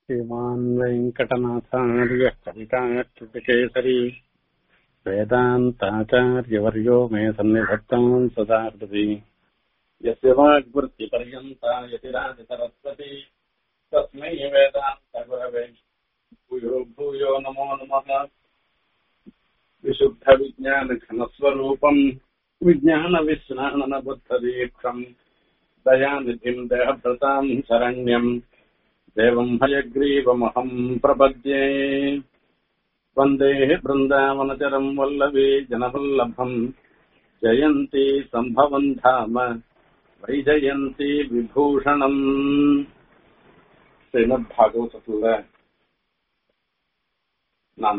श्रीमान् वेङ्कटनाथार्यः कविताट्टकेसरी वेदान्ताचार्यवर्यो मे सन्निधत्ताम् सदा हृदि यस्य वाग्वृत्तिपर्यन्ता यतिराजसरस्वती तस्मै वेदान्तगुरवे भूयो भूयो नमो नमः विशुद्धविज्ञानघनस्वरूपम् विज्ञानविस्नाननबुद्धदीक्षम् दयानिधिम् देहभृताम् शरण्यम् देवम् हयग्रीवमहम् प्रपद्ये वन्दे बृन्दावनचरम् वल्लवी जनवल्लभम् जयन्ती सम्भवम् धाम वैजयन्ती விபூஷணம் ஸ்ரீமத் பாகவதத்துல நாம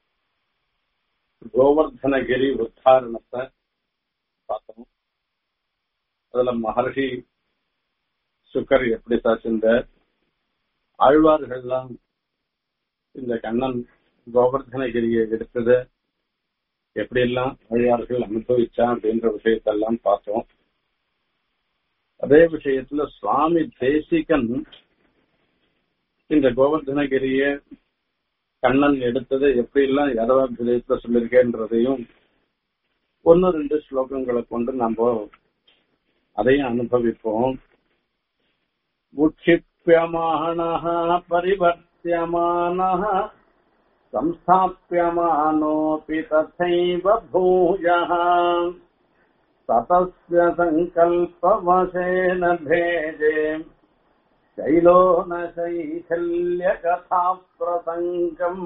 கோவர்தனகிரி உத்தாரணத்தை பார்த்தோம் அதுல மகர்ஷி சுக்கர் எப்படி சாச்சிருந்த ஆழ்வார்கள்லாம் இந்த கண்ணன் கோவர்தனகிரியை எடுத்தது எப்படி எல்லாம் ஆழ்வார்கள் அனுபவிச்சா அப்படின்ற விஷயத்தெல்லாம் பார்த்தோம் அதே விஷயத்துல சுவாமி தேசிகன் இந்த கோவர்தனகிரிய கண்ணன் எடுத்ததை எப்படி எல்லாம் யதவாபிதயத்துல சொல்லியிருக்கேன்றதையும் ஒன்னு ரெண்டு ஸ்லோகங்களை கொண்டு நம்ம அதையும் அனுபவிப்போம் உட்சிப்பியமானः परिवर्त्यमानः संस्थाप्यमानोऽपि तथैव भूयः ततस्य सङ्कल्पवशेन भेजे शैलो न शैथल्यकथाप्रसङ्गम्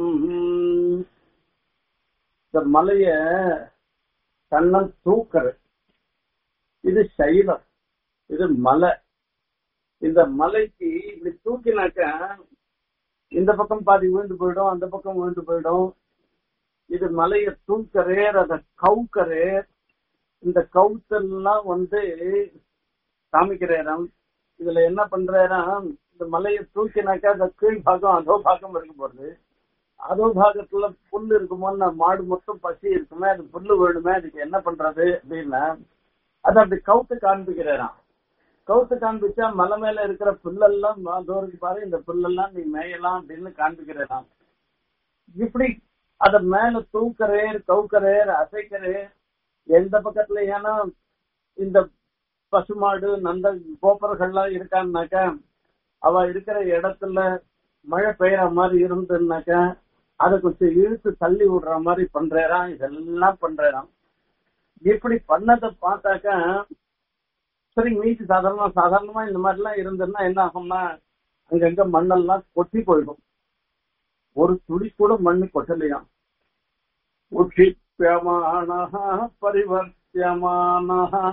இந்த மலைய கண்ணன் தூக்கரு இது சைலம் இது மலை இந்த மலைக்கு இப்படி தூக்கினாக்க இந்த பக்கம் பாதி விழுந்து போயிடும் அந்த பக்கம் விழுந்து போயிடும் இது மலைய தூக்கரேர் அத கவுக்கரேர் இந்த கவுத்தெல்லாம் வந்து காமிக்கிறேராம் இதுல என்ன பண்றாராம் இந்த மலையை தூக்கினாக்கா அந்த கீழ் பாகம் அதோ பாகம் இருக்க போறது அதோ பாகத்துல புல்லு இருக்குமோன்னு மாடு மொத்தம் பசி இருக்குமே அது புல்லு வேணுமே அதுக்கு என்ன பண்றது அப்படின்னா அதை அப்படி கவுத்து காண்பிக்கிறாராம் கவுத்து காண்பிச்சா மலை மேல இருக்கிற புல்லெல்லாம் தோறுக்கு பாரு இந்த புல்லெல்லாம் நீ மேயலாம் அப்படின்னு காண்பிக்கிறாராம் இப்படி அத மேல தூக்கறேர் கவுக்கறேர் அசைக்கிறேர் எந்த பக்கத்துல ஏன்னா இந்த பசுமாடு நந்த கோப்பர்கள்லாம் இருக்கான்னாக்கா அவ இருக்கிற இடத்துல மழை பெய்யற மாதிரி இருந்துன்னாக்கா அதை கொஞ்சம் இழுத்து தள்ளி விடுற மாதிரி பண்றாராம் இதெல்லாம் பண்றாராம் இப்படி பண்ணதை பார்த்தாக்கா சரி மீதி சாதாரணமா சாதாரணமா இந்த மாதிரி எல்லாம் இருந்ததுன்னா என்ன ஆகும்னா அங்கங்க மண்ணெல்லாம் கொட்டி போயிடும் ஒரு துளி கூட மண்ணு கொட்டலையாம் உட்சிப்பியமான பரிவர்த்தியமான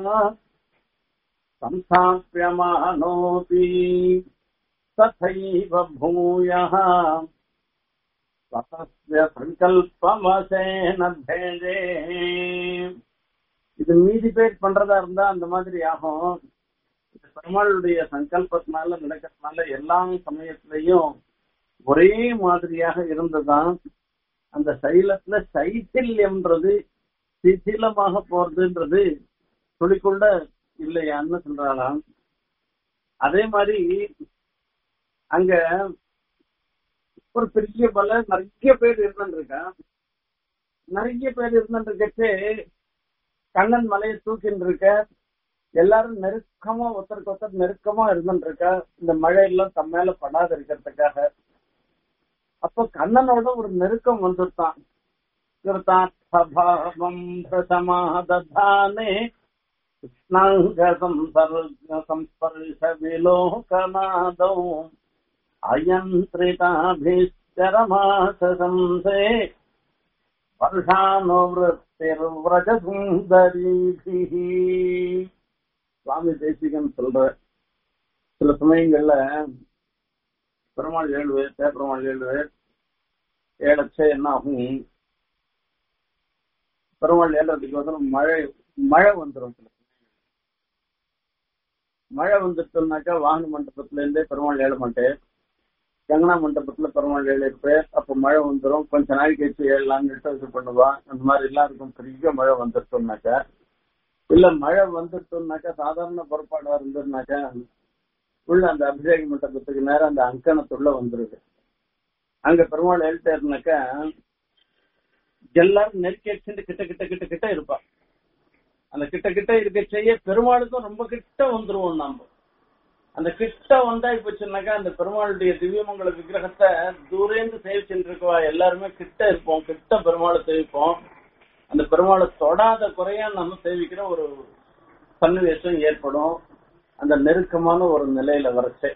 संस्थाप्यमानोऽपि तथैव भूयः ततस्य சங்கல்பமசேன பேதே இது மீதி பேர் பண்றதா இருந்தா அந்த மாதிரி ஆகும் பெருமாளுடைய சங்கல்பத்தினால நடக்கிறதுனால எல்லா சமயத்திலையும் ஒரே மாதிரியாக இருந்ததுதான் அந்த சைலத்துல சைத்தில்யம்ன்றது சிதிலமாக போறதுன்றது துளிக்குள்ள இல்லையான்னு சொல்றாளாம் அதே மாதிரி அங்க ஒரு பெரிய பல நிறைய பேர் இருந்துருக்கா நிறைய பேர் இருந்துருக்கச்சே கண்ணன் மலையை தூக்கின்னு இருக்க எல்லாரும் நெருக்கமா ஒருத்தருக்கு ஒருத்தர் நெருக்கமா இருந்துருக்கா இந்த மழையெல்லாம் தம் மேல படாத இருக்கிறதுக்காக அப்ப கண்ணனோட ஒரு நெருக்கம் வந்துட்டான் கிருதாத்மம் பிரசமாதானே संस्पर्शविलोकनादौ अयन्त्रिताभिश्चरमासंसे வருஷானுவத்திர்விரஜசுந்தரீபிஹ சுவாமி தேசிகன் சொல்ற சில சமயங்கள்ல பெருமாள் ஏழுவேர் பெருமாள் ஏழுவேர் ஏழச்சே என்ன ஆகும் பெருமாள் ஏழுறதுக்கு வந்து மழை மழை வந்துடும் சில மழை வந்துட்டோம்னாக்கா வாகன மண்டபத்துல இருந்தே பெருமாள் ஏழ மாட்டேன் கங்கனா மண்டபத்துல பெருமாள் ஏழு இருப்பேன் அப்ப மழை வந்துடும் கொஞ்ச நாள் கழிச்சு ஏழலாம்னு இது பண்ணுவான் அந்த மாதிரி எல்லாம் இருக்கும் பெரிய மழை வந்துட்டோம்னாக்கா இல்ல மழை வந்துட்டோம்னாக்கா சாதாரண புறப்பாடா இருந்ததுனாக்கா உள்ள அந்த அபிஷேக மண்டபத்துக்கு நேரம் அந்த அங்கணத்துள்ள வந்துருது அங்க பெருமாள் எழுத்தாருனாக்கா எல்லாரும் நெருக்கி அடிச்சுட்டு கிட்ட கிட்ட கிட்ட கிட்ட இருப்பா அந்த கிட்ட கிட்ட இருக்க செய்ய பெருமாளுக்கும் ரொம்ப கிட்ட வந்துருவோம் நாம அந்த கிட்ட வந்தா போச்சுன்னாக்கா அந்த பெருமாளுடைய திவ்யமங்கல விக்கிரகத்தை தூரேந்து சேவிச்சுட்டு இருக்கவா எல்லாருமே கிட்ட இருப்போம் கிட்ட பெருமாளை சேவிப்போம் அந்த பெருமாளை தொடாத குறையா நம்ம சேவிக்கிற ஒரு சன்னிவேசம் ஏற்படும் அந்த நெருக்கமான ஒரு நிலையில வரச்சே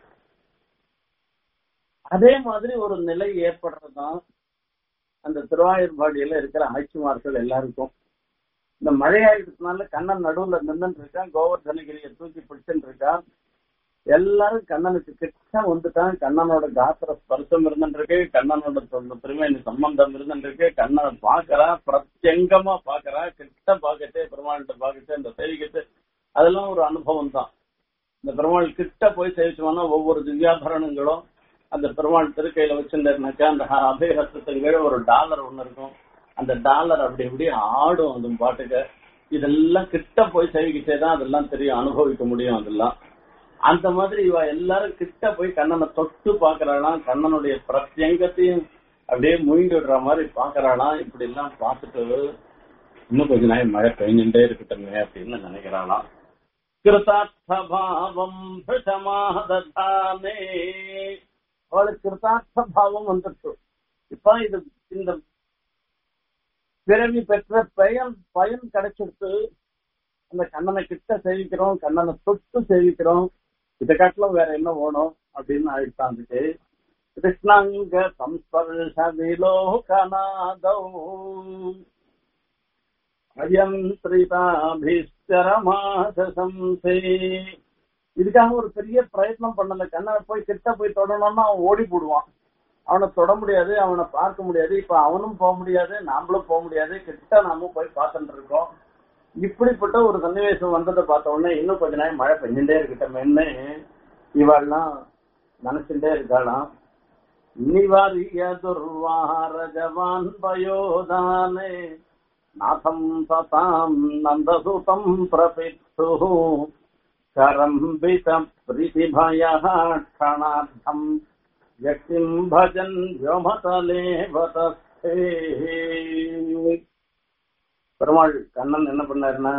அதே மாதிரி ஒரு நிலை ஏற்படுறதுதான் அந்த திருவாயூர்பாடியில இருக்கிற ஆட்சிமார்கள் எல்லாருக்கும் இந்த மழையாயிரத்துனால கண்ணன் நடுவுல நின்றுட்டு இருக்கான் கோவர்தனகிரியை தூக்கி பிடிச்சுட்டு இருக்கான் எல்லாரும் கண்ணனுக்கு கிட்ட வந்துட்டான் கண்ணனோட காத்திர ஸ்பர்சம் இருந்துருக்கு கண்ணனோட திருமேனி சம்பந்தம் இருந்துருக்கு கண்ணனை பாக்குறா பிரத்யங்கமா பாக்குறா கிட்ட பாக்கட்டே பெருமாள்கிட்ட பாக்கட்டே இந்த சேவிக்கட்டு அதெல்லாம் ஒரு அனுபவம் தான் இந்த பெருமாள் கிட்ட போய் சேவிச்சோம்னா ஒவ்வொரு திவ்யாபரணங்களும் அந்த பெருமாள் திருக்கையில வச்சிருந்தாருனாக்கா அந்த அபயஹஸ்தத்துக்கு கீழே ஒரு டாலர் ஒண்ணு இருக்கும் அந்த டாலர் அப்படி இப்படி ஆடும் அது பாட்டுக்கு இதெல்லாம் கிட்ட போய் சேவிக்கிட்டே தான் அதெல்லாம் தெரியும் அனுபவிக்க முடியும் அதெல்லாம் அந்த மாதிரி இவ எல்லாரும் கிட்ட போய் கண்ணனை தொட்டு பாக்குறாளாம் கண்ணனுடைய பிரத்யங்கத்தையும் அப்படியே முயங்கி விடுற மாதிரி பாக்குறாளாம் இப்படி எல்லாம் பார்த்துட்டு இன்னும் கொஞ்ச நாள் மழை பெய்ஞ்சுட்டே இருக்கட்டுமே அப்படின்னு நினைக்கிறாளாம் கிருதார்த்தபாவம் பிரசமாதானே அவளுக்கு கிருதார்த்த பாவம் வந்துட்டு இப்ப இது இந்த பிறவி பெற்ற பயன் பயன் கிடைச்சிருக்கு அந்த கண்ணனை கிட்ட சேவிக்கிறோம் கண்ணனை தொட்டு சேவிக்கிறோம் இதை காட்டிலும் வேற என்ன வேணும் அப்படின்னு ஆயிட்டாந்துட்டு கிருஷ்ணாங்க சம்ஸ்பர்ஷ விலோகநாதோ அயந்திரிதாபிஸ்தரமாசம்சே இதுக்காக ஒரு பெரிய பிரயத்னம் பண்ணல கண்ணனை போய் கிட்ட போய் தொடணும்னா அவன் ஓடி போடுவான் அவனை தொட முடியாது அவனை பார்க்க முடியாது இப்ப அவனும் போக முடியாது நாமளும் போக முடியாது கிட்ட நாம போய் பார்த்துட்டு இருக்கோம் இப்படிப்பட்ட ஒரு சன்னிவேசம் வந்ததை பார்த்த உடனே இன்னும் கொஞ்ச நாள் மழை பெஞ்சுட்டே இருக்கட்டமேன்னு இவாள்லாம் நினைச்சுட்டே இருக்காளாம் நிவாரிய துர்வார ஜவான் பயோதானே நாதம் சதாம் நந்தசுதம் பிரபித்து கரம்பித பிரீதிபய க்ஷணார்த்தம் व्यक्तिम् भजन् व्योमतले वतस्थे பெருமாள் கண்ணன் என்ன பண்ணாருன்னா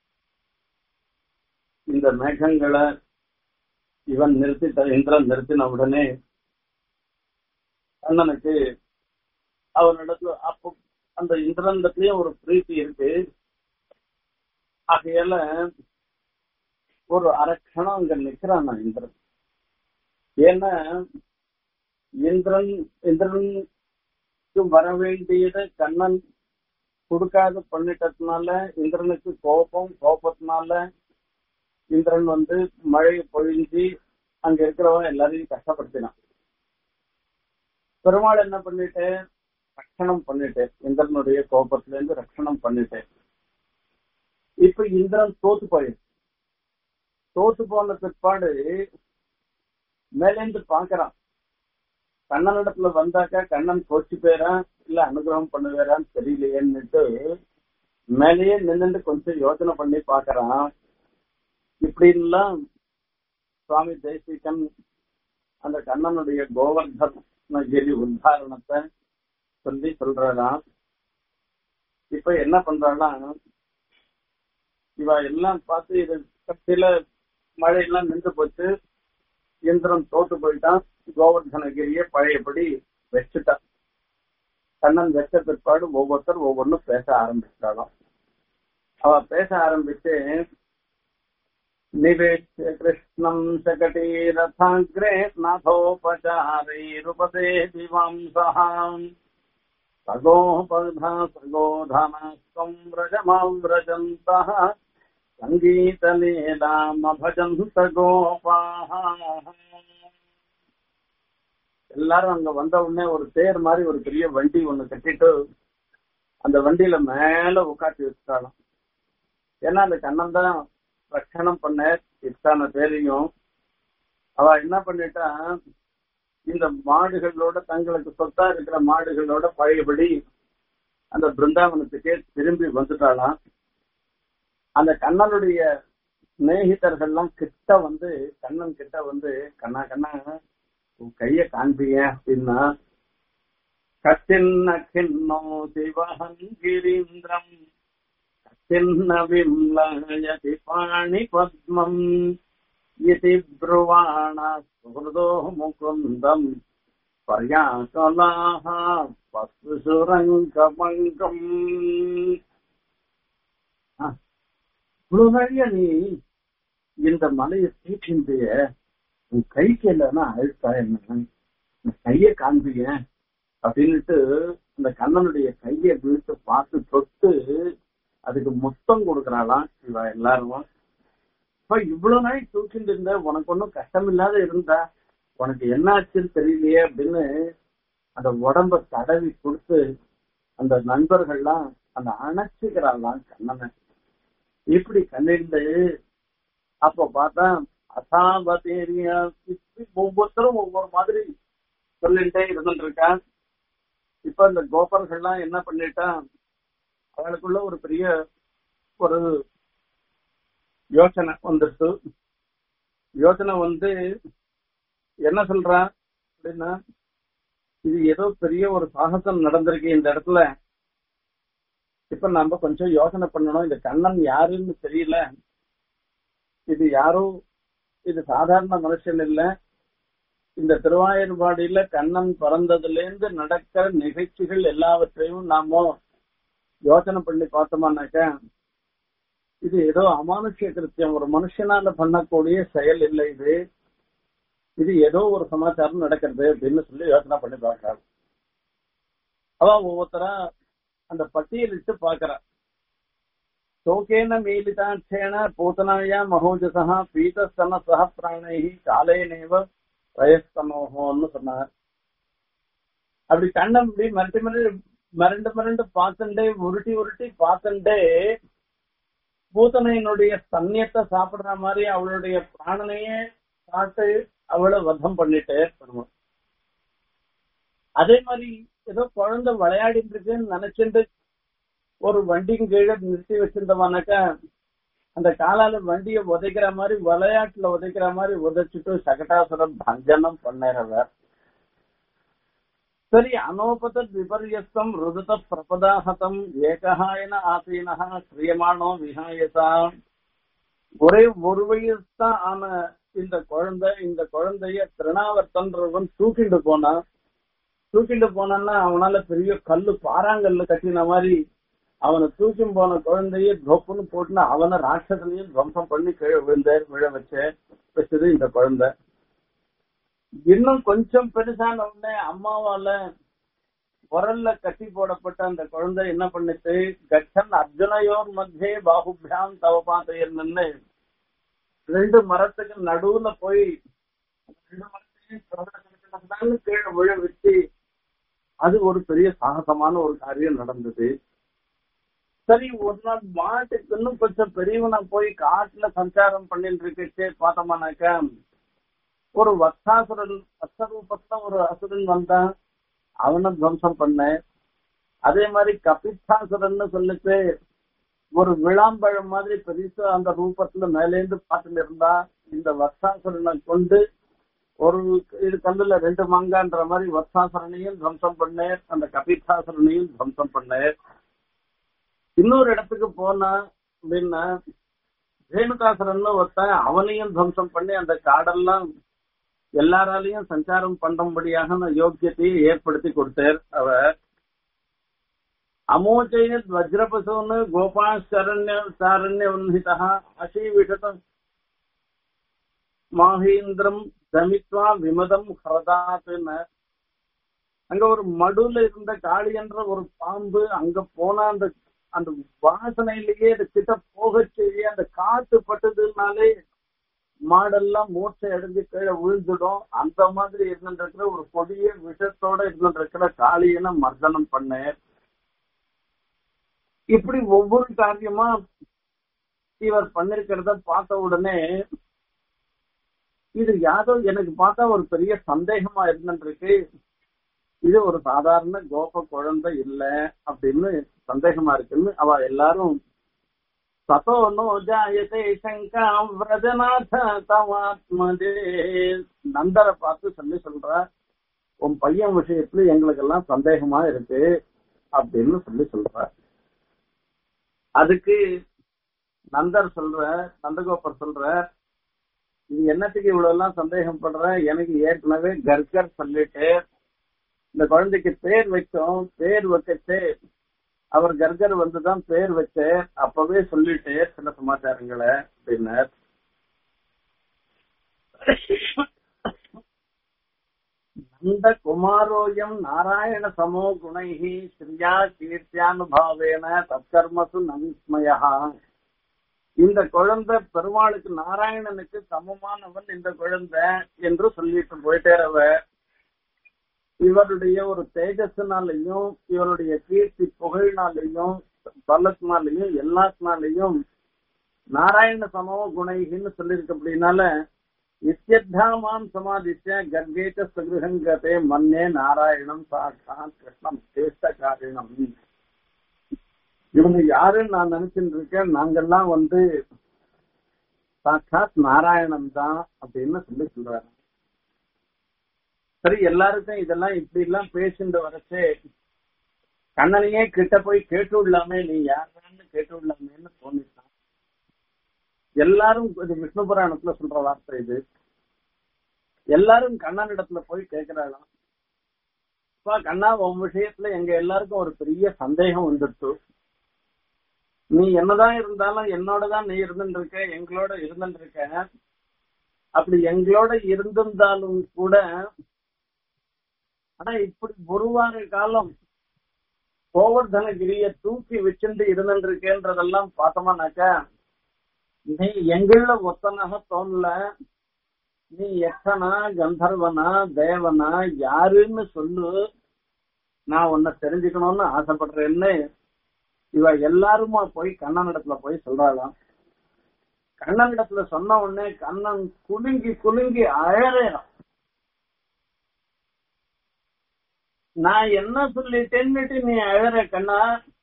இந்த மேகங்களை இவன் நிறுத்தி இந்திரன் நிறுத்தின உடனே கண்ணனுக்கு அவனிடத்துல அப்போ அந்த இந்திரனிடத்துலயும் ஒரு பிரீத்தி இருக்கு ஆகையால ஒரு அரட்சணம் அங்க நிக்கிறான் இந்திரன் ஏன்னா இந்திரன் இந்திரனுக்கு வர வேண்டியதை கண்ணன் கொடுக்காத பண்ணிட்டதுனால இந்திரனுக்கு கோபம் கோபத்தினால இந்திரன் வந்து மழை பொழிஞ்சு அங்க இருக்கிறவன் எல்லாரையும் கஷ்டப்படுத்தினான் பெருமாள் என்ன பண்ணிட்டேன் ரட்சணம் பண்ணிட்டேன் இந்திரனுடைய கோபத்துல இருந்து ரட்சணம் பண்ணிட்டேன் இப்ப இந்திரன் தோத்து போயிடுச்சு தோத்து போன பிற்பாடு மேலேந்து பாக்குறான் கண்ணனிடத்துல வந்தாக்கா கண்ணன் கோச்சு பேரான் இல்ல அனுகிரகம் பண்ணுவேரான்னு தெரியலையேன்னுட்டு மேலேயே நின்னுட்டு கொஞ்சம் யோசனை பண்ணி பாக்குறான் இப்படின்லாம் சுவாமி தேசிகன் அந்த கண்ணனுடைய கோவர்தனகிரி உத்தாரணத்தை சொல்லி சொல்றாராம் இப்ப என்ன பண்றாளாம் இவ எல்லாம் பார்த்து இது சில மழையெல்லாம் நின்று போச்சு இந்திரன் தோத்து போயிட்டான் கோவர்தனகிரிய பழையபடி வச்சுட்டான் கண்ணன் வச்ச பிற்பாடு ஒவ்வொருத்தர் ஒவ்வொன்றும் பேச ஆரம்பிச்சிட்டாலும் அவ பேச ஆரம்பிச்சு நிவேஷ்ய கிருஷ்ணம் சகடீ ரதாகிரே நாதோபச்சாரைருபதே திவாம்சகாம் சகோபதா சகோதனாஸ்வம் விரஜமாவிரஜந்தः சங்கீதலீலாம் அபஜந்த கோபாக எல்லாரும் அங்க வந்த உடனே ஒரு தேர் மாதிரி ஒரு பெரிய வண்டி ஒண்ணு கட்டிட்டு அந்த வண்டியில மேல உட்காந்து வச்சுட்டாலும் ஏன்னா அந்த கண்ணன் தான் ரட்சணம் பண்ண இத்தனை பேரையும் அவ என்ன பண்ணிட்டா இந்த மாடுகளோட தங்களுக்கு சொத்தா இருக்கிற மாடுகளோட பழையபடி அந்த பிருந்தாவனத்துக்கே திரும்பி வந்துட்டாளாம் அந்த கண்ணனுடைய சிநேகிதர்கள்லாம் கிட்ட வந்து கண்ணன் கிட்ட வந்து கண்ணா கண்ணா உன் கைய காண்பிய அப்படின்னா கச்சின்ன கிண்ணோ சிவஹன் கிரீந்திரம் கச்சின்ன விம்லயதி பாணி பத்மம் இதி ப்ருவாண சுஹൃதோ முகுந்தம் பர்யாகலாக பசுசுரங்கமங்கம் இவ்வளவு நாழியா நீ இந்த மலையை தீக்கின்றிய உன் கைக்கு இல்லைன்னா அழுத்தா என்ன கைய காண்பிய அப்படின்னுட்டு அந்த கண்ணனுடைய கையை விழுத்து பார்த்து தொட்டு அதுக்கு முத்தம் கொடுக்கறாளாம் இவ எல்லாரும் இப்ப இவ்வளவு நாள் தூக்கிட்டு இருந்த உனக்கு ஒன்றும் கஷ்டம் இல்லாத இருந்தா உனக்கு என்ன ஆச்சுன்னு தெரியலையே அப்படின்னு அந்த உடம்ப தடவி கொடுத்து அந்த நண்பர்கள்லாம் அந்த அணைச்சுக்கிறாளாம் கண்ணனை இப்படி கண்ணிருந்து அப்ப பார்த்தா அசாபதேரியா ஒவ்வொருத்தரும் ஒவ்வொரு மாதிரி சொல்லிட்டே இருந்துட்டு இருக்கா இப்ப இந்த கோபர்கள்லாம் என்ன பண்ணிட்டா அவளுக்குள்ள ஒரு பெரிய ஒரு யோசனை வந்துடுச்சு யோசனை வந்து என்ன சொல்றா அப்படின்னா இது ஏதோ பெரிய ஒரு சாகசம் நடந்திருக்கு இந்த இடத்துல இப்ப நம்ம கொஞ்சம் யோசனை பண்ணணும் இந்த கண்ணன் யாருன்னு தெரியல இது யாரும் இது சாதாரண மனுஷன் இல்ல இந்த திருவாயூர்பாடியில கண்ணன் பிறந்ததுல இருந்து நடக்கிற நிகழ்ச்சிகள் எல்லாவற்றையும் நாம யோசனை பண்ணி பார்த்தோமானாக்க இது ஏதோ அமானுஷ்ய கிருத்தியம் ஒரு மனுஷனால பண்ணக்கூடிய செயல் இல்லை இது இது ஏதோ ஒரு சமாச்சாரம் நடக்கிறது அப்படின்னு சொல்லி யோசனை பண்ணி பார்க்கறாரு அவ ஒவ்வொருத்தரா அந்த பட்டியலிட்டு பாக்குறா சோகேன மீலிதாட்சேன பூதனாயா மகோஜசா பீதஸ்தன சக பிராணை காலேனேவ வயஸ்தனோகோன்னு சொன்னார் அப்படி கண்ணை இப்படி மிரட்டி மிரட்டி மிரண்டு மிரண்டு பார்த்துட்டே உருட்டி உருட்டி பார்த்துட்டே பூத்தனையினுடைய சன்னியத்தை சாப்பிடுற மாதிரி அவளுடைய பிராணனையே சாப்பிட்டு அவளை வதம் பண்ணிட்டே பண்ணுவோம் அதே மாதிரி ஏதோ குழந்தை விளையாடிட்டு இருக்குன்னு நினைச்சிட்டு ஒரு வண்டியும் கீழே நிறுத்தி வச்சிருந்தவனாக்கா அந்த காலால வண்டிய உதைக்கிற மாதிரி விளையாட்டுல உதைக்கிற மாதிரி உதைச்சிட்டு சகட்டாசுரம் பஞ்சனம் பண்ணிடுறவர் சரி அனோபத விபர்யஸ்தம் ருதுத பிரபதாஹதம் ஏகஹாயன ஆசீனஹா கிரியமானோ விஹாயசா ஒரே ஒரு வயசுதான் ஆன இந்த குழந்தை இந்த குழந்தைய திருநாவர்த்தன்றவன் தூக்கிட்டு போனான் தூக்கிட்டு போனான்னா அவனால பெரிய கல்லு பாறாங்கல்ல கட்டின மாதிரி அவனை தூக்கி போன குழந்தைய தொப்புன்னு போட்டுனா அவனை ராட்சசனையும் துவம்சம் பண்ணி கீழே விழுந்த விழ வச்ச வச்சது இந்த குழந்தை இன்னும் கொஞ்சம் பெருசான உடனே அம்மாவால குரல்ல கட்டி போடப்பட்ட அந்த குழந்தை என்ன பண்ணுச்சு கட்சன் அர்ஜுனையோர் மத்தியே பாகுபியாம் தவபாத்தையர் நின்று ரெண்டு மரத்துக்கு நடுவுல போய் ரெண்டு மரத்தையும் கீழே விழ வச்சு அது ஒரு பெரிய சாகசமான ஒரு காரியம் நடந்தது சரி ஒரு நாள் மாட்டுக்கு இன்னும் கொஞ்சம் பெரியவனா போய் காட்டுல சஞ்சாரம் பண்ணிட்டு இருக்கே பார்த்தோம்னாக்க ஒரு வத்சாசுரன் வத்சரூபத்துல ஒரு அசுரன் வந்தான் அவனை துவம்சம் பண்ண அதே மாதிரி கபித்தாசுரன் சொல்லிட்டு ஒரு விளாம்பழம் மாதிரி பெருசா அந்த ரூபத்துல மேலேந்து பார்த்துட்டு இருந்தா இந்த வத்சாசுரனை கொண்டு ஒரு இது கல்லுல ரெண்டு மாங்கான்ற மாதிரி வத்சாசுரனையும் துவம்சம் பண்ணேன் அந்த கபித்தாசுரனையும் துவம்சம் பண்ணேன் இன்னொரு இடத்துக்கு போனா அப்படின்னா ரேணுகாசுரன் ஒருத்தன் அவனையும் துவம்சம் பண்ணி அந்த காடெல்லாம் எல்லாராலையும் சஞ்சாரம் பண்ணும்படியாக யோக்கியத்தையும் ஏற்படுத்தி கொடுத்தார் அவர் அமோச்சைய வஜ்ரபசோன்னு கோபாசரண்ய சாரண்ய உன்னிதா அசீவிஷதம் மாஹீந்திரம் தமித்வா விமதம் ஹரதாத்துன்னு அங்க ஒரு மடுல இருந்த காளி என்ற ஒரு பாம்பு அங்க போனா அந்த அந்த வாசனையிலேயே அது கிட்ட போக செய்ய அந்த காத்து பட்டதுனாலே மாடெல்லாம் மூச்சை அடைஞ்சு கீழே விழுந்துடும் அந்த மாதிரி இருந்துருக்கிற ஒரு கொடிய விஷத்தோட இருந்துருக்கிற காளியனை மர்தனம் பண்ணேன் இப்படி ஒவ்வொரு காரியமா இவர் பண்ணிருக்கிறத பார்த்த உடனே இது யாரோ எனக்கு பார்த்தா ஒரு பெரிய சந்தேகமா இருந்துருக்கு இது ஒரு சாதாரண கோப குழந்தை இல்ல அப்படின்னு சந்தேகமா இருக்குன்னு அவ எல்லாரும் சதோ நோ ஜாயதே சங்கா விரஜநாத தவாத்மதே நந்தரை பார்த்து சொல்லி சொல்ற உன் பையன் விஷயத்துல எங்களுக்கெல்லாம் சந்தேகமா இருக்கு அப்படின்னு சொல்லி சொல்ற அதுக்கு நந்தர் சொல்ற நந்தகோபர் சொல்ற இது என்னத்துக்கு இவ்வளவு எல்லாம் சந்தேகம் படுற எனக்கு ஏற்கனவே கர்கர் சொல்லிட்டு இந்த குழந்தைக்கு பேர் வைக்கும் பேர் வச்சுட்டு அவர் கர்கர் வந்துதான் பேர் வச்சு அப்பவே சொல்லிட்டு சில சமாச்சாரங்களை அப்படின்னார் நந்த குமாரோயம் நாராயண சமோ குணைஹி ஸ்ரீயா கீர்த்தியானுபாவேன தற்கர்மசு நவிஸ்மயா இந்த குழந்தை பெருமாளுக்கு நாராயணனுக்கு சமமானவன் இந்த குழந்தை என்று சொல்லிட்டு போயிட்டேரவ இவருடைய ஒரு தேஜஸ்னாலையும் இவருடைய கீர்த்தி புகழினாலையும் பலத்தினாலையும் எல்லாத்தினாலையும் நாராயண சமோ குணைகின்னு சொல்லியிருக்கு அப்படின்னால இத்தியத்தாமாம் சமாதித்ய கர்கேச்ச சகிருகங்கதே மன்னே நாராயணம் சாட்சாத் கிருஷ்ணம் சேஷ்ட காரிணம் இவங்க யாருன்னு நான் நினைச்சுட்டு இருக்கேன் நாங்கெல்லாம் வந்து சாட்சாத் நாராயணன் தான் அப்படின்னு சொல்லி சொல்றாரு சரி எல்லாருக்கும் இதெல்லாம் இப்படி எல்லாம் பேசிட்டு வரச்சே கண்ணனையே கிட்ட போய் கேட்டு விடலாமே நீ யாருன்னு கேட்டு விடலாமேன்னு தோணிட்டான் எல்லாரும் இது விஷ்ணு புராணத்துல சொல்ற வார்த்தை இது எல்லாரும் கண்ணன் இடத்துல போய் கேட்கிறாளாம் அப்பா கண்ணா உன் விஷயத்துல எங்க எல்லாருக்கும் ஒரு பெரிய சந்தேகம் வந்துடுச்சு நீ என்னதான் இருந்தாலும் என்னோட தான் நீ இருந்துட்டு இருக்க எங்களோட இருந்துட்டு இருக்க அப்படி எங்களோட இருந்திருந்தாலும் கூட ஆனா இப்படி ஒரு வார காலம் கோவர்தனகிரிய தூக்கி வச்சுட்டு இருந்துட்டு இருக்கேன்றதெல்லாம் பார்த்தோம்னாக்கா நீ எங்கள ஒத்தனாக தோணல நீ எத்தனா கந்தர்வனா தேவனா யாருன்னு சொல்லு நான் உன்னை தெரிஞ்சுக்கணும்னு ஆசைப்படுறேன்னு இவ எல்லாருமா போய் கண்ணன் இடத்துல போய் சொல்றாளாம் கண்ணன் இடத்துல சொன்ன உடனே கண்ணன் குலுங்கி குலுங்கி அழறான் நான் என்ன சொல்லிட்டேன்னுட்டு நீ அழற கண்ணா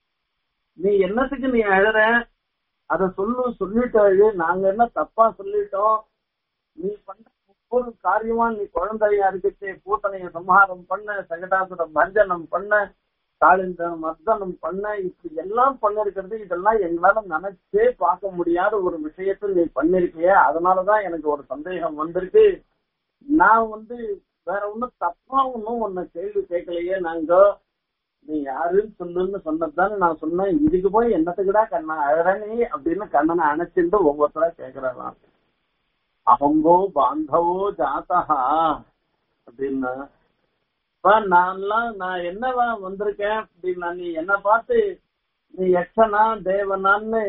நீ என்னத்துக்கு நீ அழற அத சொல்லு சொல்லிட்டு அழு நாங்க என்ன தப்பா சொல்லிட்டோம் நீ பண்ற ஒவ்வொரு காரியமா நீ குழந்தையா இருக்கச்சே பூத்தனைய சம்ஹாரம் பண்ண சகடாசுர பஞ்சனம் பண்ண காலிந்த மர்தனம் பண்ண இப்படி எல்லாம் பண்ணிருக்கிறது இதெல்லாம் எங்களால நினைச்சே பார்க்க முடியாத ஒரு விஷயத்த நீ பண்ணிருக்கிய அதனாலதான் எனக்கு ஒரு சந்தேகம் வந்திருக்கு நான் வந்து வேற ஒண்ணும் தப்பா ஒன்னும் உன்னை கேள்வி கேட்கலையே நாங்க நீ யாருன்னு சொல்லுன்னு சொன்னதுதானே நான் சொன்னேன் இதுக்கு போய் என்னத்துக்குடா கண்ணா அழறனே அப்படின்னு கண்ணனை அணைச்சிட்டு ஒவ்வொருத்தரா கேக்குறாராம் அகங்கோ பாந்தவோ ஜாத்தகா அப்படின்னா நான்லாம் நான் என்னவா வந்திருக்கேன் அப்படின்னா நீ என்ன பார்த்து நீ யக்ஷனா தேவனான்னு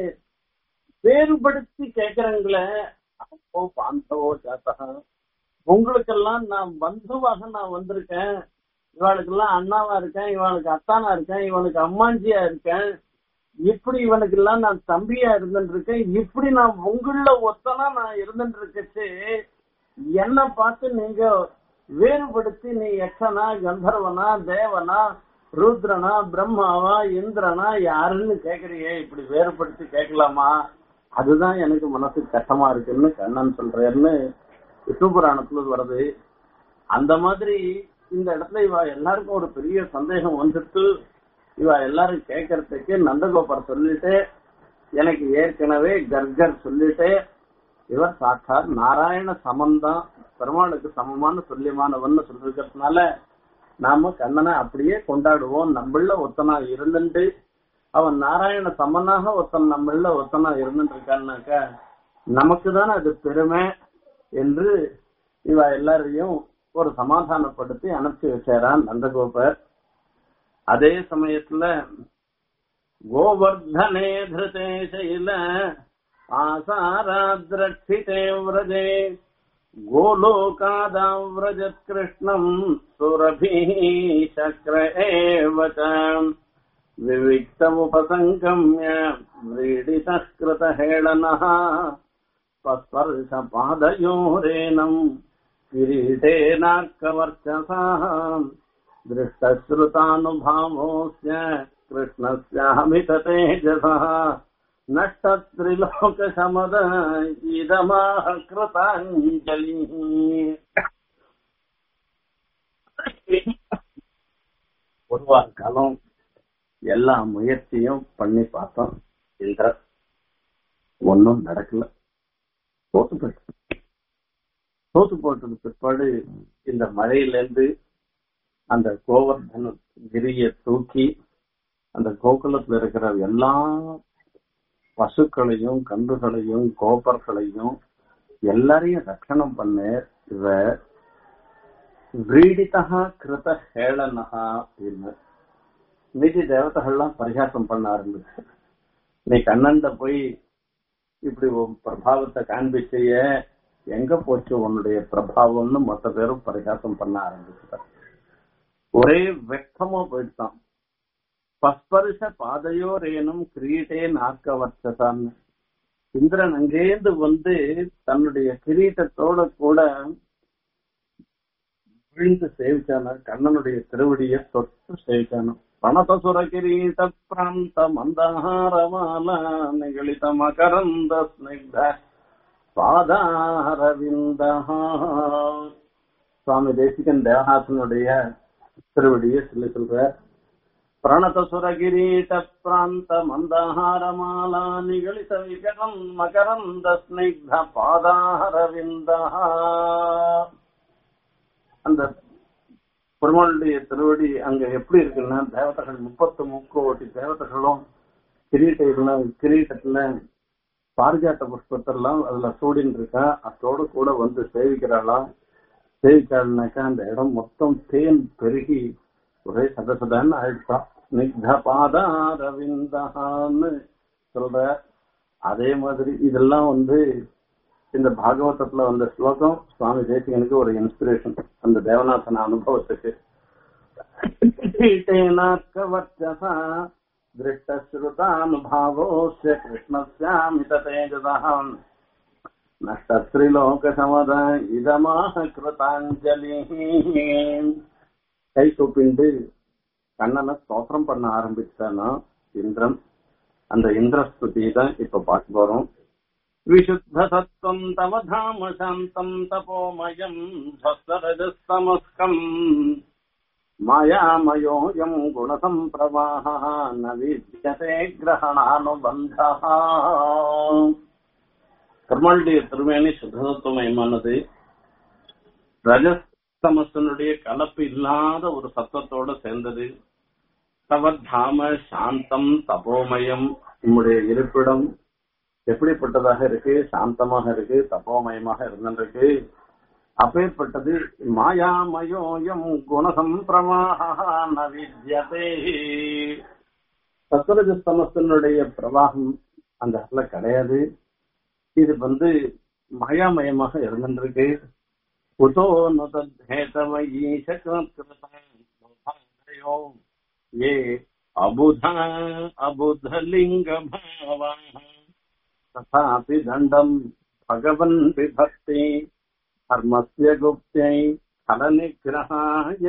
வேறுபடுத்தி கேக்குறீங்களே அகங்கோ பாந்தவோ ஜாத்தகா உங்களுக்கெல்லாம் நான் பந்துவாக நான் வந்திருக்கேன் இவனுக்கெல்லாம் அண்ணாவா இருக்கேன் இவனுக்கு அத்தானா இருக்கேன் இவனுக்கு அம்மாஞ்சியா இருக்கேன் இப்படி இவனுக்கு எல்லாம் நான் தம்பியா இருந்துட்டு இருக்கேன் இப்படி நான் உங்கள ஒத்தனா நான் இருந்துட்டு இருக்கச்சு என்ன பார்த்து நீங்க வேறுபடுத்தி நீ யக்ஷனா கந்தர்வனா தேவனா ருத்ரனா பிரம்மாவா இந்திரனா யாருன்னு கேக்குறியே இப்படி வேறுபடுத்தி கேட்கலாமா அதுதான் எனக்கு மனசுக்கு கஷ்டமா இருக்குன்னு கண்ணன் சொல்றேன்னு விஷ்ணு புராணத்துல வருது அந்த மாதிரி இந்த இடத்துல இவ எல்லாருக்கும் ஒரு பெரிய சந்தேகம் வந்துட்டு இவ எல்லாரும் கேட்கறதுக்கு நந்தகோபர் சொல்லிட்டு எனக்கு ஏற்கனவே கர்கர் சொல்லிட்டு இவர் சாட்சாத் நாராயண சமந்தான் பெருமாளுக்கு சமமான சொல்லியமானவன் சொல்லிருக்கிறதுனால நாம கண்ணனை அப்படியே கொண்டாடுவோம் நம்மள ஒத்தனா இருந்துட்டு அவன் நாராயண சமனாக ஒத்தன் நம்மள ஒத்தனா இருந்துட்டு இருக்கான்னாக்க நமக்கு தானே அது பெருமை என்று இவ எல்லாரையும் ஒரு சமாதானப்படுத்தி அனுப்பிச்சு வச்சாரான் நந்தகோபர் அதே சமயத்துல கோவர்தனே திருதே சைல ஆசாராத்ரட்சிதே விரஜே கோலோகாதாவிரஜத் கிருஷ்ணம் சுரபி சக்ர ஏவ விவிக்தமுபசங்கம்ய व्रीडितः कृतहेळनः स्वस्पर्शपादयोरेनम् किरीटेनार्कवर्चसाः दृष्टश्रुतानुभावोऽस्य कृष्णस्यामिततेजसः नष्टत्रिलोकशमद इदमाह कृताञ्जलिः ஒரு வார காலம் எல்லா முயற்சியும் பண்ணி பார்த்தோம் இந்திரன் ஒன்னும் நடக்கல தோத்து போயிட்டு தோத்து போட்டது பிற்பாடு இந்த மழையிலேருந்து அந்த கோவர்தன கிரிய தூக்கி அந்த கோகுலத்துல இருக்கிற எல்லா பசுக்களையும் கன்றுகளையும் கோபர்களையும் எல்லாரையும் ரட்சணம் பண்ண இவ விரீடிதா கிருத ஹேளனஹா அப்படின்னு மீதி தேவதைகள்லாம் பரிகாசம் பண்ண ஆரம்பிச்சு நீ கண்ணண்ட போய் இப்படி உன் பிரபாவத்தை காண்பிச்சைய எங்க போச்சு உன்னுடைய பிரபாவம்னு மொத்த பேரும் பரிகாசம் பண்ண ஆரம்பிச்சுட்டான் ஒரே வெக்கமா போயிட்டான் பஸ்பருஷ பாதையோரேனும் கிரீட்டே நாக்க வர்த்ததான்னு இந்திரன் அங்கேந்து வந்து தன்னுடைய கிரீட்டத்தோட கூட விழுந்து சேவிச்சான கண்ணனுடைய திருவடியை தொட்டு சேவிச்சானோ பணதசுர கிரீட பிராந்த மந்தாரமால நிகழித மகரந்த ஸ்னிக்த பாதாரவிந்த சுவாமி தேசிகன் தேவநாசனுடைய திருவடியை சொல்லி சொல்ற பிரணதசுர கிரீட பிராந்த மந்தாரமாலா நிகழித விகரம் மகரந்த ஸ்னிக்த பாதாரவிந்த அந்த பெருமாளுடைய திருவடி அங்க எப்படி இருக்குன்னா தேவதைகள் முப்பத்து முக்கோடி தேவதைகளும் கிரீட்டம் கிரீட்டத்துல பாரிஜாத்த புஷ்பத்தெல்லாம் அதுல சூடின்னு இருக்கா அதோட கூட வந்து சேவிக்கிறாளாம் சேவிச்சாள்னாக்கா அந்த இடம் மொத்தம் தேன் பெருகி ஒரே சதசதான்னு ஆயிடுச்சான் ஸ்னிக்த பாதாரவிந்தான்னு சொல்ற அதே மாதிரி இதெல்லாம் வந்து இந்த பாகவதத்துல வந்த ஸ்லோகம் சுவாமி தேசிகனுக்கு ஒரு இன்ஸ்பிரேஷன் அந்த தேவநாதன அனுபவத்துக்கு கீட்டேனாக்கவர்ச்சசா दृष्टश्रुतानुभावोऽस्य कृष्णस्यामित तेजसः नष्टस्त्रिलोकसमद இதமாக கிருதாஞ்சலி கை கூப்பிண்டு கண்ணனை ஸ்தோத்திரம் பண்ண ஆரம்பிச்சானா இந்திரன் அந்த இந்திரஸ்துதி தான் இப்ப பார்க்க போறோம் विशुद्धसत्त्वम् तव धाम शान्तम् तपोमयम् ध्वस्तरजस्तमस्कम् मायामयोऽयम् गुणसम्प्रवाहः न विद्यते கிரகணானுபந்தः பெருமாளுடைய திருமேனி சுத்தமயமானது ரஜஸ்தமசனுடைய கலப்பு இல்லாத ஒரு சத்தத்தோட சேர்ந்தது தவத்தாம சாந்தம் தபோமயம் உம்முடைய இருப்பிடம் எப்படிப்பட்டதாக இருக்கு சாந்தமாக இருக்கு தப்போமயமாக இருந்திருக்கு அப்பேற்பட்டது மாயாமயோயம் குணசம்பிரவாக வித்யதே சத்வரஜஸ்தமத்தினுடைய பிரவாகம் அந்த இடத்துல கிடையாது இது வந்து மாயாமயமாக இருந்திருக்கு குதோ நுதேதமயீஷோ ஏ அபுத அபுதலிங்க பாவா तथापि दण्डम् भगवन् विभक्ति धर्मस्य गुप्त्यै फलनिग्रहाय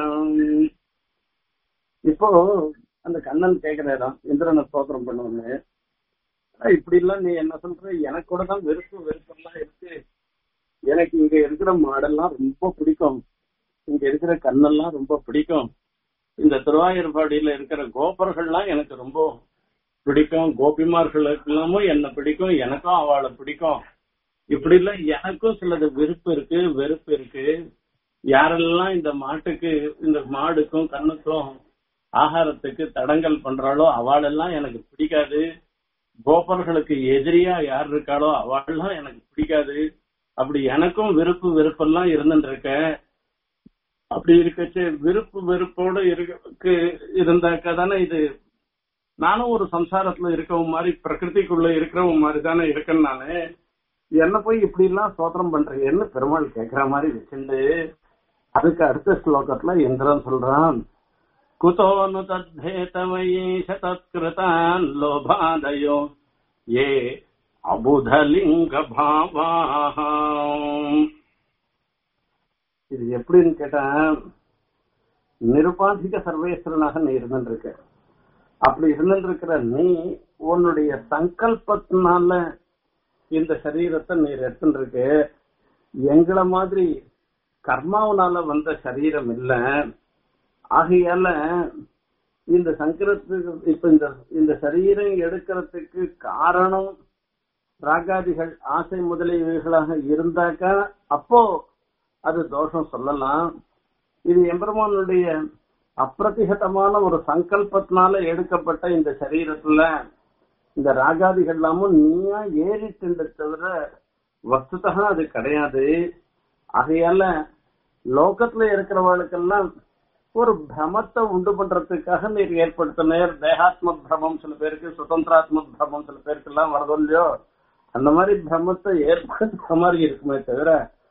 இப்போ அந்த கண்ணன் கேக்குறாராம் இந்திரனை ஸ்தோத்திரம் பண்ணுவோன்னு இப்படி எல்லாம் நீ என்ன சொல்ற எனக்கு கூட தான் வெறுப்பு வெறுப்பெல்லாம் இருக்கு எனக்கு இங்க இருக்கிற மாடெல்லாம் ரொம்ப பிடிக்கும் இங்க இருக்கிற கண்ணெல்லாம் ரொம்ப பிடிக்கும் இந்த திருவாயூர்பாடியில இருக்கிற கோபர்கள்லாம் எனக்கு ரொம்ப பிடிக்கும் கோபிமார்களுக்கு எல்லாமும் என்ன பிடிக்கும் எனக்கும் அவளை பிடிக்கும் இப்படி இல்ல எனக்கும் சிலது விருப்பு இருக்கு வெறுப்பு இருக்கு யாரெல்லாம் இந்த மாட்டுக்கு இந்த மாடுக்கும் கண்ணுக்கும் ஆகாரத்துக்கு தடங்கல் பண்றாளோ அவளெல்லாம் எனக்கு பிடிக்காது கோபர்களுக்கு எதிரியா யார் இருக்காளோ அவள்லாம் எனக்கு பிடிக்காது அப்படி எனக்கும் விருப்பு வெறுப்பெல்லாம் இருந்துட்டு இருக்க அப்படி இருக்கச்சு விருப்பு வெறுப்போட இருக்கு இருந்தாக்கா தானே இது நானும் ஒரு சம்சாரத்துல இருக்கவும் மாதிரி பிரகிருதிக்குள்ள இருக்கிறவன் மாதிரி தானே இருக்கேன் நானு என்ன போய் இப்படி எல்லாம் சோத்திரம் பண்றீங்கன்னு பெருமாள் கேக்குற மாதிரி வச்சுண்டு அதுக்கு அடுத்த ஸ்லோகத்துல இந்திரன் சொல்றான் குதோனு தத்தேதமயீஷ தத்கிருதான் லோபாதயோ ஏ அபுதலிங்க பாவாம் இது எப்படின்னு கேட்டா நிருபாதிக சர்வேஸ்வரனாக நீ இருந்துருக்க அப்படி இருந்துருக்கிற நீ உன்னுடைய சங்கல்பத்தினால இந்த சரீரத்தை நீர் எடுத்துட்டு இருக்கு எங்களை மாதிரி கர்மாவனால வந்த சரீரம் இல்ல ஆகையால இந்த சங்கரத்துக்கு இப்ப இந்த இந்த சரீரம் எடுக்கிறதுக்கு காரணம் ராகாதிகள் ஆசை முதலியவைகளாக இருந்தாக்கா அப்போ அது தோஷம் சொல்லலாம் இது எம்பெருமானுடைய அப்பிரதிகதமான ஒரு சங்கல்பத்தினால எடுக்கப்பட்ட இந்த சரீரத்துல இந்த ராகாதிகள் எல்லாமும் நீயா ஏறிட்டு தவிர வஸ்துதா அது கிடையாது ஆகையால லோகத்துல இருக்கிறவர்களுக்கெல்லாம் ஒரு பிரமத்தை உண்டு பண்றதுக்காக நீர் ஏற்படுத்தினர் தேகாத்ம பிரமம் சில பேருக்கு சுதந்திராத்ம பிரமம் சில பேருக்கு எல்லாம் வரதோ இல்லையோ அந்த மாதிரி பிரம்மத்தை ஏற்படுத்துற மாதிரி இருக்குமே தவிர